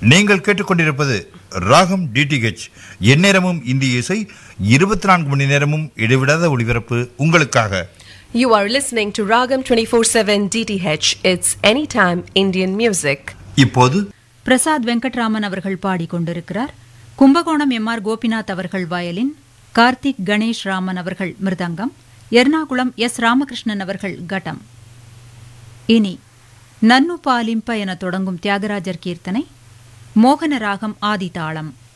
நீங்கள் கேட்டுக்கொண்டிருப்பது ராகம் டிடிஹெச் எந்நேரமும் இந்திய இசை இருபத்தி நான்கு மணி நேரமும் இடைவிடாத ஒளிபரப்பு உங்களுக்காக You are listening to Ragam 24/7 DTH. It's anytime Indian music. இப்போது பிரசாத் வெங்கட்ராமன் அவர்கள் பாடிக்கொண்டிருக்கிறார் கும்பகோணம் எம் ஆர் கோபிநாத் அவர்கள் வயலின் கார்த்திக் கணேஷ் ராமன் அவர்கள் மிருதங்கம் எர்ணாகுளம் எஸ் ராமகிருஷ்ணன் அவர்கள் கட்டம் இனி நன்னு பாலிம்ப என தொடங்கும் தியாகராஜர் கீர்த்தனை மோகன ராகம் ஆதிதாளம்